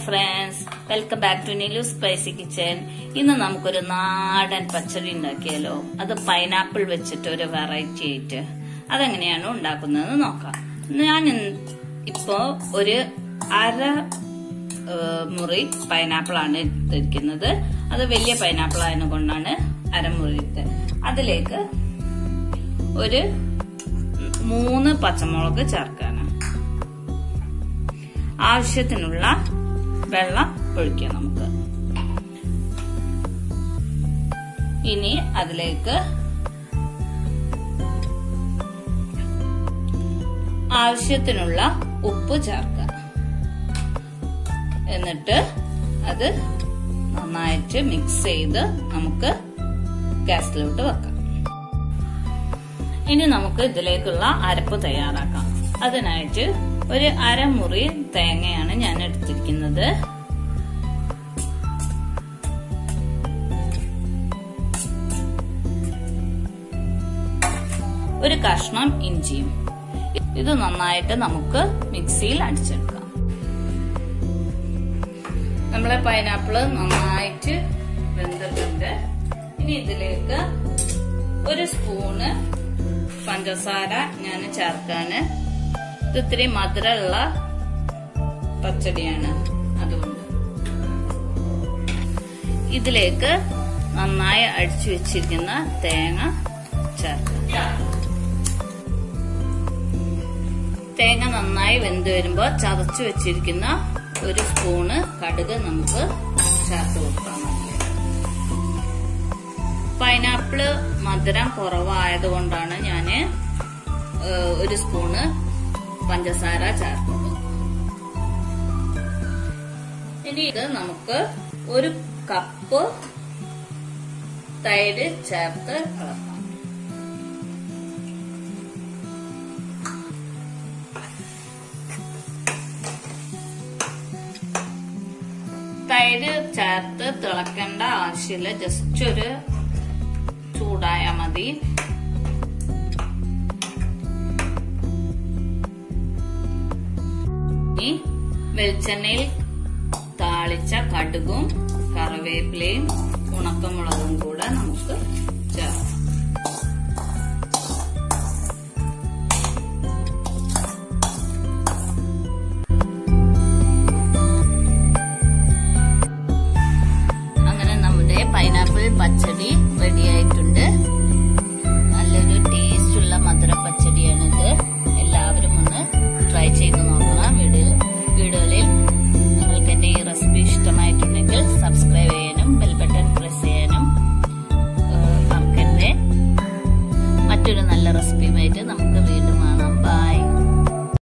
friends welcome back to Nilu spicy kitchen ഇന്ന് നമുക്കൊരു നാടൻ പച്ചടി ഉണ്ടാക്കിയാലോ അത് പൈനാപ്പിൾ വെച്ചിട്ട് ഒരു വെറൈറ്റി ആയിട്ട് അതെങ്ങനെയാണ് ഉണ്ടാക്കുന്നത് നോക്കാം ഞാൻ ഇന്ന് ഇപ്പോ ഒരു അര ഏഹ്, മുറി പൈനാപ്പിൾ ആണ് എടുത്തിരിക്കുന്നത് അത് വലിയ പൈനാപ്പിൾ ആയതുകൊണ്ടാണ് അരമുറി എടുത്തത് അതിലേക്ക് ഒരു മൂന്ന് പച്ചമുളക് ചേർക്കാനാണ് ആവശ്യത്തിനുള്ള വെള്ളം ഒഴിക്കുക നമുക്ക് ഇനി അതിലേക്ക് ആവശ്യത്തിനുള്ള ഉപ്പ് ചേർക്കുക എന്നിട്ട് അത് നന്നായിട്ട് മിക്സ് ചെയ്ത് നമുക്ക് ഗ്യാസിലോട്ട് വെക്കാം ഇനി നമുക്ക് ഇതിലേക്കുള്ള അരപ്പ് തയ്യാറാക്കാം അതിനായിട്ട് ഒരു അരമുറി തേങ്ങയാണ് ഞാൻ എടുത്തിരിക്കുന്നത് ഒരു കഷ്ണം ഇഞ്ചിയും ഇത് നന്നായിട്ട് നമുക്ക് മിക്സിയിൽ അടിച്ചെടുക്കാം നമ്മളെ പൈനാപ്പിള് നന്നായിട്ട് വെന്തിട്ടുണ്ട് ഇനി ഇതിലേക്ക് ഒരു സ്പൂണ് പഞ്ചസാര ഞാൻ ചേർക്കാന് ഇത് ഇത്തിരി മധുരമുള്ള പച്ചടിയാണ് അതുകൊണ്ട് ഇതിലേക്ക് നന്നായി അടിച്ചു വെച്ചിരിക്കുന്ന തേങ്ങ ചേർക്കാം തേങ്ങ നന്നായി വെന്ത് വരുമ്പോൾ ചതച്ചു വെച്ചിരിക്കുന്ന ഒരു സ്പൂണ് കടുക് നമുക്ക് ചേർത്ത് കൊടുക്കാം പൈനാപ്പിള് മധുരം കുറവായതുകൊണ്ടാണ് ഞാന് ഏഹ്, ഒരു സ്പൂണ് പഞ്ചസാര ചേർത്തത് ഇനി ഇത് നമുക്ക് ഒരു കപ്പ് തൈര് ചേർത്ത് ഇളക്കാം തൈര് ചേർത്ത് തിളക്കേണ്ട ആവശ്യമില്ല ജസ്റ്റ് ഒരു ചൂടായ മതി ഇനി വെളിച്ചെണ്ണയിൽ താളിച്ച കടുകും കറിവേപ്പിലയും ഉണക്കമുളകും കൂടെ നമുക്ക്